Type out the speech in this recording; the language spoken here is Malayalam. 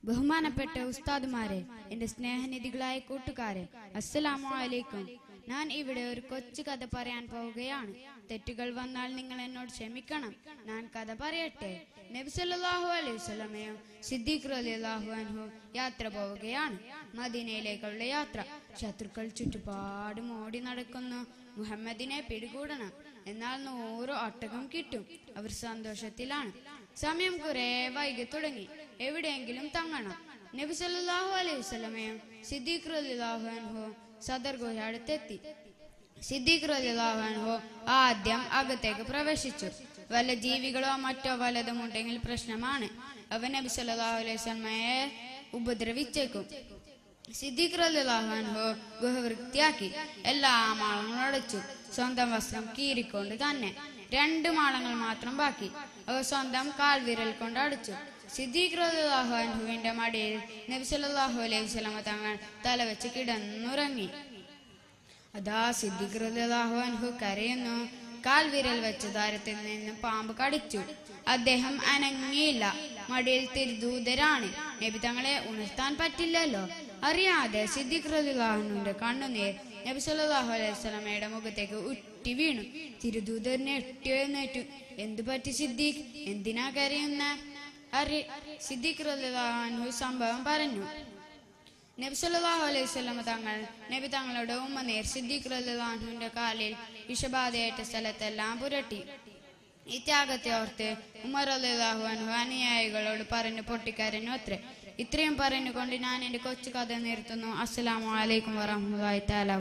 ബഹുമാനപ്പെട്ട ഉസ്താദുമാരെ എന്റെ സ്നേഹനിധികളായ കൂട്ടുകാരെ അസ്സലാമു അലൈക്കും ഞാൻ ഇവിടെ ഒരു കൊച്ചു കഥ പറയാൻ പോവുകയാണ് തെറ്റുകൾ വന്നാൽ നിങ്ങൾ എന്നോട് ക്ഷമിക്കണം ഞാൻ കഥ പറയട്ടെ നബി സല്ലല്ലാഹു അലൈഹി വസല്ലമയും സിദ്ദീഖ് റളിയല്ലാഹു അൻഹു യാത്ര പോവുകയാണ് മദീനയിലേക്കുള്ള യാത്ര ശത്രുക്കൾ ചുറ്റുപാടും ഓടി നടക്കുന്നു മുഹമ്മദിനെ പിടികൂടണം എന്നാൽ നൂറ് ഒട്ടകം കിട്ടും അവർ സന്തോഷത്തിലാണ് സമയം കുറെ വൈകി തുടങ്ങി എവിടെയെങ്കിലും തങ്ങണം നബി സല്ലല്ലാഹു അലൈഹി വസല്ലമയും സിദ്ദീഖ് റളിയല്ലാഹു അൻഹു സദർ ഗുഹ അടുത്തെത്തി സിദ്ദീഖ് റളിയല്ലാഹു അൻഹു ആദ്യം അകത്തേക്ക് പ്രവേശിച്ചു വല്ല ജീവികളോ മറ്റോ വല്ലതും ഉണ്ടെങ്കിൽ പ്രശ്നമാണ് അവ നബി സല്ലല്ലാഹു അലൈഹി വസല്ലമയെ ഉപദ്രവിച്ചേക്കും സിദ്ദീഖ് റളിയല്ലാഹു അൻഹു ഗുഹ വൃത്തിയാക്കി എല്ലാ മാളങ്ങളും അടച്ചു സ്വന്തം വസ്ത്രം കീറിക്കൊണ്ട് തന്നെ രണ്ട് മാളങ്ങൾ മാത്രം ബാക്കി അവ സ്വന്തം കാൽവിരൽ കൊണ്ട് അടച്ചു സിദ്ദീഖ് റളിയല്ലാഹു അൻഹുവിന്റെ മടിയിൽ നബി സല്ലല്ലാഹു അലൈഹി വസല്ലമ തങ്ങൾ തലവെച്ച് കിടന്നുറങ്ങി അതാ സിദ്ദീഖ് റളിയല്ലാഹു അൻഹു കരയുന്നു കാൽവിരൽ വെച്ച ദാരത്തിൽ നിന്ന് പാമ്പ് കടിച്ചു അദ്ദേഹം അനങ്ങിയില്ല മടിയിൽ തിരുദൂതരാണ് നബി തങ്ങളെ ഉണർത്താൻ പറ്റില്ലല്ലോ അറിയാതെ സിദ്ദീഖ് റളിയല്ലാഹുവിന്റെ കണ്ണുനീർ നബി സല്ലല്ലാഹു അലൈഹി വസല്ലമയുടെ മുഖത്തേക്ക് ഉറ്റി വീണു തിരുദൂതറിനെ എട്ടി എഴുന്നേറ്റു എന്തു പറ്റി സിദ്ദീഖ് എന്തിനാ കരയുന്ന അറി സിദ്ദീഖ് റളിയല്ലാഹു അൻഹു സംഭവം പറഞ്ഞു നബി സല്ലല്ലാഹു അലൈഹി വസല്ലമ തങ്ങൾ നബി തങ്ങളുടെ ഉമ്മ നേർ സിദ്ദീഖ് റളിയല്ലാഹുവിന്റെ കാലിൽ വിഷബാധയേറ്റ സ്ഥലത്തെല്ലാം പുരട്ടി ഈ ത്യാഗത്തെ ഓർത്ത് ഉമർ റളിയല്ലാഹു അൻഹു അനുയായികളോട് പറഞ്ഞു പൊട്ടിക്കരഞ്ഞു അത്രേ ഇത്രയും പറഞ്ഞുകൊണ്ട് ഞാൻ എന്റെ കൊച്ചു കഥ നിർത്തുന്നു അസ്സലാമു അലൈക്കും വറഹ്മത്തുള്ളാഹി തആല